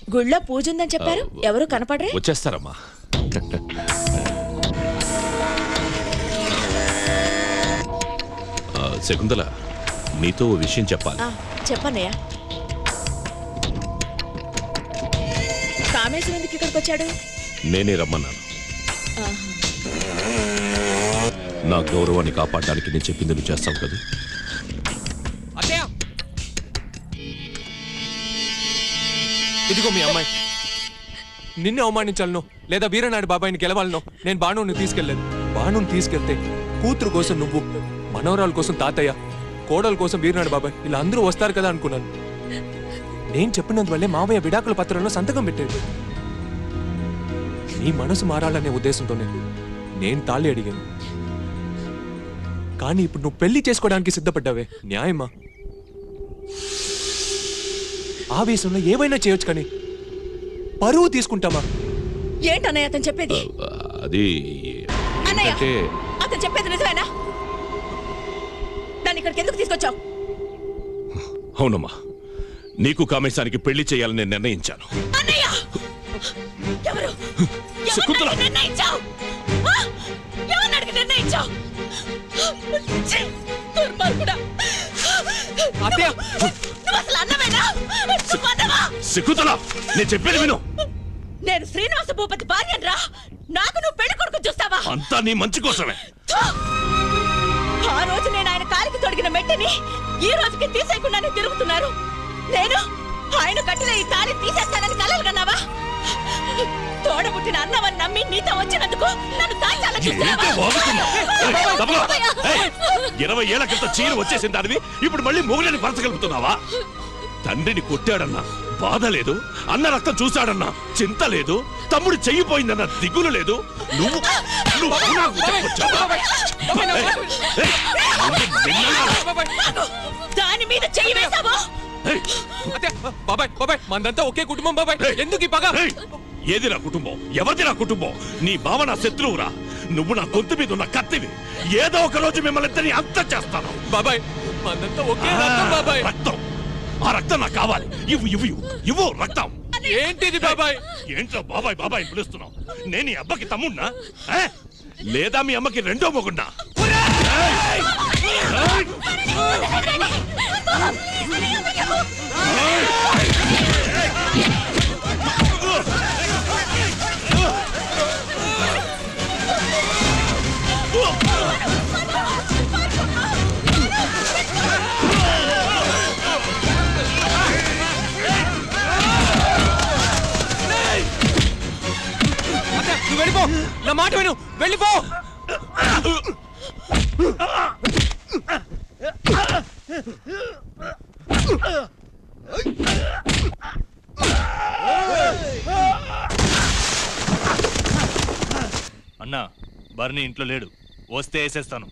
గుళ్ళో పూజ ఉందని చెప్పారు ఎవరు కనపడరే వచ్చేస్తారమ్మా ఆ, శకుంతల నీతో ఓ విషయం చెప్పాలి ఆ, చెప్పన్నయ్య కామేశ్వరం ఎందుకు ఇక్కడికి వచ్చాడు నేనే రమ్మన్నాను ఆహా. నా గౌరవాన్ని కాపాడడానికి నేను చెప్పింది నువ్వు చేస్తావు కదా అత్తయ్య ఇదిగో మీ అమ్మాయి నిన్ను అవమానించాలను లేదా వీరనాయుడు బాబాయిని గెలవాలను నేను బాణుని తీసుకెళ్ళలేదు బాణుని తీసుకెళ్తే కూతురు కోసం నువ్వు మనవరాల కోసం తాతయ్య కోడల కోసం వీరనాయుడు బాబాయ్ ఇలా అందరూ వస్తారు కదా అనుకున్నాను నేను చెప్పినందువల్లే మావయ్య విడాకుల పత్రంలో సంతకం పెట్టాడు నీ మనసు మారాలనే ఉద్దేశంతోనే నేను తాళి అడిగాను కానీ ఇప్పుడు నువ్వు పెళ్లి చేసుకోవడానికి సిద్ధపడ్డావే న్యాయమా ఆవేశంలో ఏమైనా చేయొచ్చు కానీ పరువు తీసుకుంటామా ఏంటన్నయ్య అతను చెప్పేది ఆ, అది అన్నయ్య ఏంటంటే అతను చెప్పేది నిజమేనా దాన్ని ఇక్కడికి ఎందుకు తీసుకొచ్చావు అవునమ్మా నీకు కామేశానికి పెళ్లి చేయాలని నేను నిర్ణయించాను అన్నయ్య ఎవరు శకుంతల! ఎవరిని నిర్ణయించావు ఆ? ఎవరిని అడిగి నిర్ణయించావు ఛీ! దుర్మార్గుడా! అత్తయ్య! నువ్వు అసలు అన్నమేనా నువ్వు అన్నవా? శకుంతల నేను చెప్పేది విను నేను శ్రీనివాస భూపతి భార్యను నాకు నువ్వు పెళ్లి కొడుకు చూస్తావా అంతా నీ మంచి కోసమే థు! ఆ రోజు నేను ఆయన కాలికి తొడిగిన మెట్టిని ఈ రోజుకి తీసేయకుండానే తిరుగుతున్నారు నేను ఆయన కట్టిన ఈ తాళి తీసేస్తానని కలలు కన్నావా తోడబుట్టిన అన్నవని నమ్మి నీతో వచ్చినందుకు నన్ను తాచాలని ఏంటి వాగుతున్నావ్? ఏయ్, తబలా! ఏయ్, ఇరవై ఏళ్ల క్రితం చీర వచ్చేసిన దానివి ఇప్పుడు మళ్ళీ మొగులని పరచగలుగుతున్నావా తండ్రిని కొట్టాడన్నా బాధ లేదు అన్న రక్తం చూశాడన్నా చింత లేదు తమ్ముడు చెయ్యిపోయిందన్న దిగులు లేదు నువ్వు నువ్వు నాకు చెప్పొచ్చావా? ఏయ్, ఏయ్, ముందు నిన్నన్నా- దాని మీద చెయ్యి వేసావో ఏయ్, అత్తయ్య, బాబాయ్ బాబాయ్ మందంతా ఒకే కుటుంబం బాబాయ్ ఏయ్, ఎందుకు ఈ పగ ఏయ్, ఏది నా కుటుంబం ఎవరిది నా కుటుంబం నీ బావ నా శత్రువురా నువ్వు నా గొంతు మీద ఉన్న కత్తివి ఏదో ఒక రోజు మిమ్మల్ని ఇద్దరిని అంతం చేస్తాను బాబాయ్ మందంతా ఒకే రక్తం బాబాయ్ రక్తం ఆ రక్తం నాకు కావాలి ఇవ్వు ఇవ్వు ఇవ్వు ఇవ్వు రక్తం ఏంటిది బాబాయ్ ఏంట్రా బాబాయ్ బాబాయ్ అని పిలుస్తున్నావు నేను ఈ అబ్బకి తమ్ముడినా ఏ? లేదా మీ అమ్మకి రెండో మొగుడినా ఏయ్! ఏయ్! అత్తయ్య, నువ్వు వెళ్ళిపో నా మాట విను వెళ్ళిపో అన్నా బర్ని ఇంట్లో లేడు వస్తే వేసేస్తాను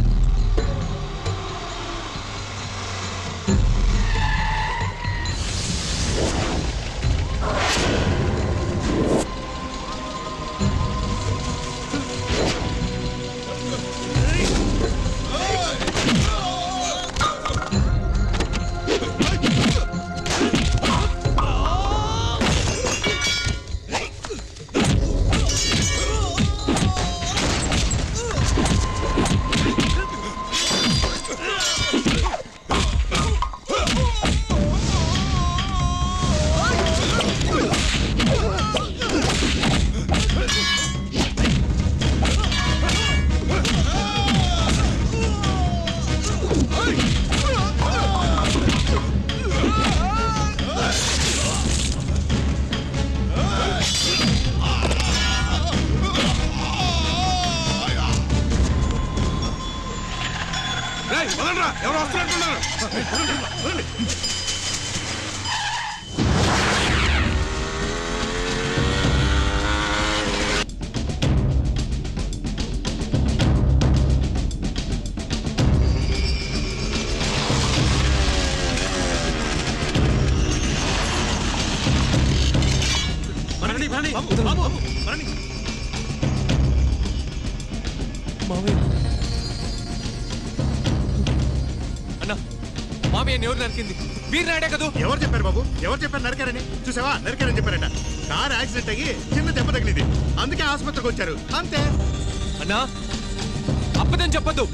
ఎవరు వస్తున్నట్టున్నారు మావయ్య అన్నా మామయ్య ఎవరు నరికింది వీరనాడే కదూ ఎవరు చెప్పారు బాబు ఎవరు చెప్పారు నరికారని చూసావా నరికారని చెప్పారట కార్ యాక్సిడెంట్ అయ్యి చిన్న దెబ్బ తగిలింది అందుకే ఆసుపత్రికి వచ్చారు అంతే అన్నా అప్పదని చెప్పొద్దు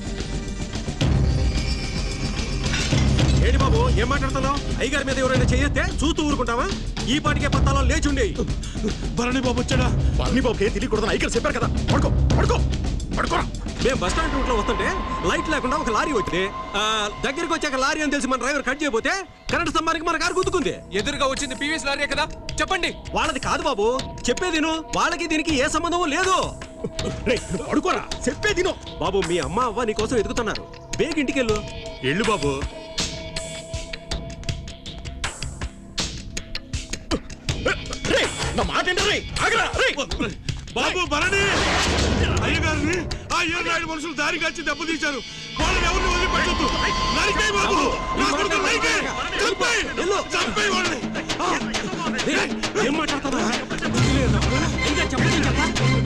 ఏంటి బాబు ఏం మాట్లాడుతున్నావు అయ్యగారి మీద ఎవరైనా చేయొస్తే చూస్తూ ఊరుకుంటావా ఈ పాటికే పత్తాలో లేచి ఉండి భరణి బాబు వచ్చాడా అన్ని బాబుకి ఏం తెలియకూడదని ఐకర్ చెప్పారు కదా పడుకో పడుకో పడుకోరా మేము బస్ స్టాండ్ రూట్ లో వస్తుంటే లైట్ లేకుండా ఒక లారీ వచ్చింది ఆ, దగ్గరికి వచ్చాక లారీ అని తెలిసి మన డ్రైవర్ కట్ చేయబోతే కరెంట్ స్తంభానికి మన కారు గుద్దుకుంది ఎదురుగా వచ్చింది పీవీఎస్ లారీ కదా చెప్పండి వాళ్ళది కాదు బాబు చెప్పేదిను వాళ్ళకి దీనికి ఏ సంబంధం లేదు రేయ్, నువ్వు పడుకోరా చెప్పే తిను బాబు మీ అమ్మ అవ్వ నీ కోసం ఎదుగుతున్నారు బేగ్ ఇంటికి వెళ్ళు ఎల్లు బాబు రేయ్, నా మాట ఏంటో రేయ్, ఆగరా, రేయ్. బాబు భరణి అయ్యగారిని ఆ ఏనాడు మనుషులు దారి కాచి దెబ్బతీశారు వాళ్ళని ఎవరిని వదిలిపెట్టద్దు నరికే బాబు నా కొడుకు నరికే చంపేయ్ చంపేయ్ వాళ్ళని ఏం మాట్లాడుతున్నా ఇంకా చెప్పండి చెప్పా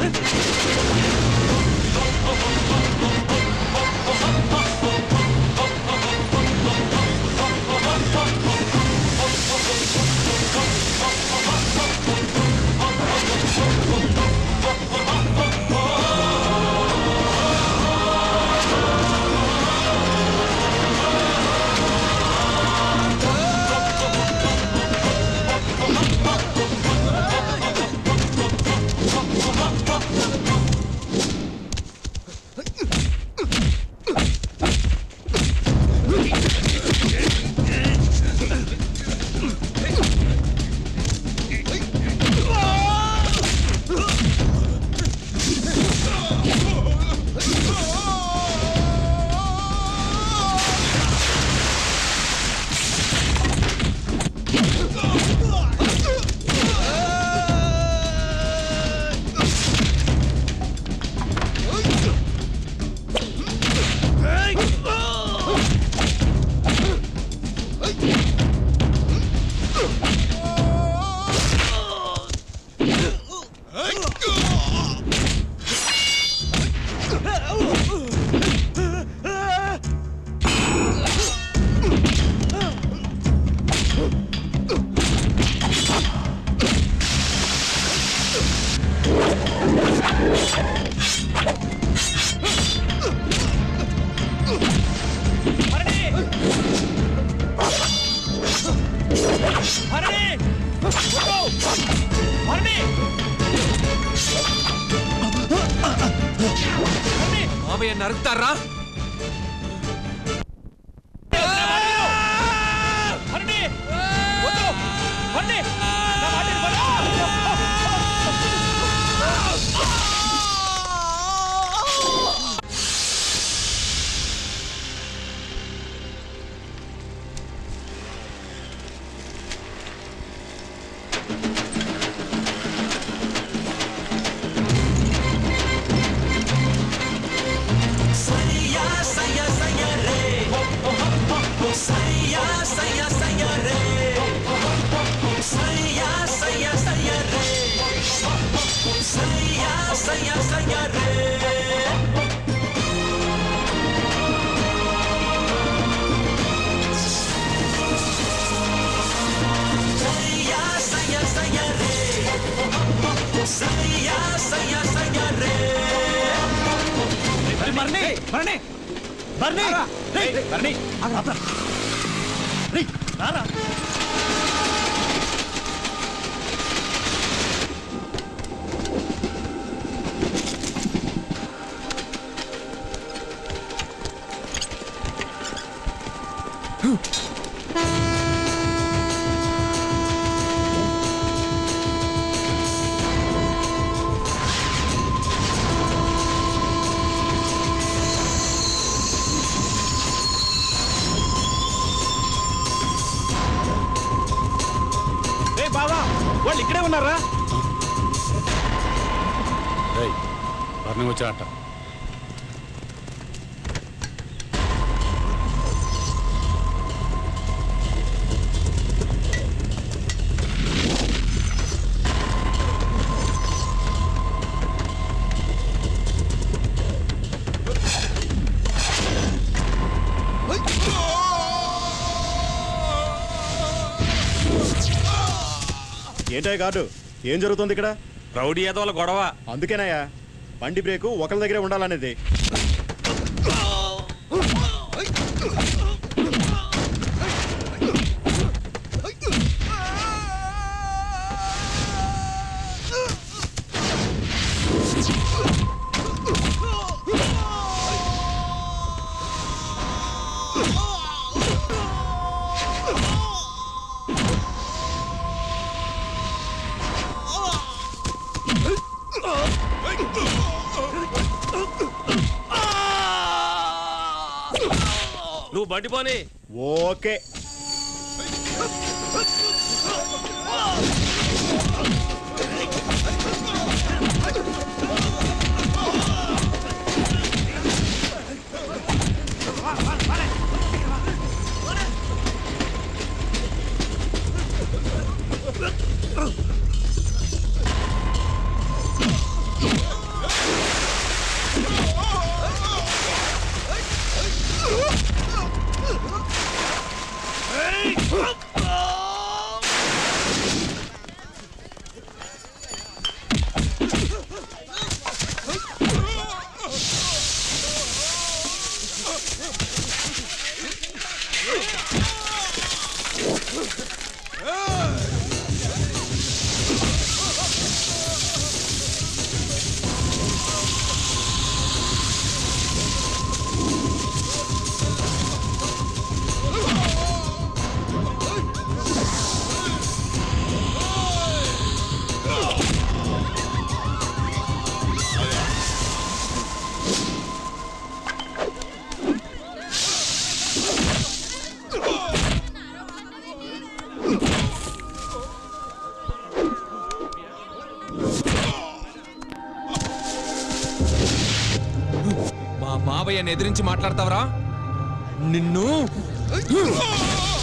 మామయ్య నరుకుతారా బావా వాళ్ళు ఇక్కడే ఉన్నారా భరణి వచ్చాట ఏంటో గార్డు ఏం జరుగుతుంది ఇక్కడ రౌడీ ఏదోల గొడవ అందుకేనాయా బండి బ్రేకు ఒకరి దగ్గరే ఉండాలనేది నువ్వు బండి పోని ఓకే మా మావయ్యని ఎదిరించి మాట్లాడతావరా నిన్ను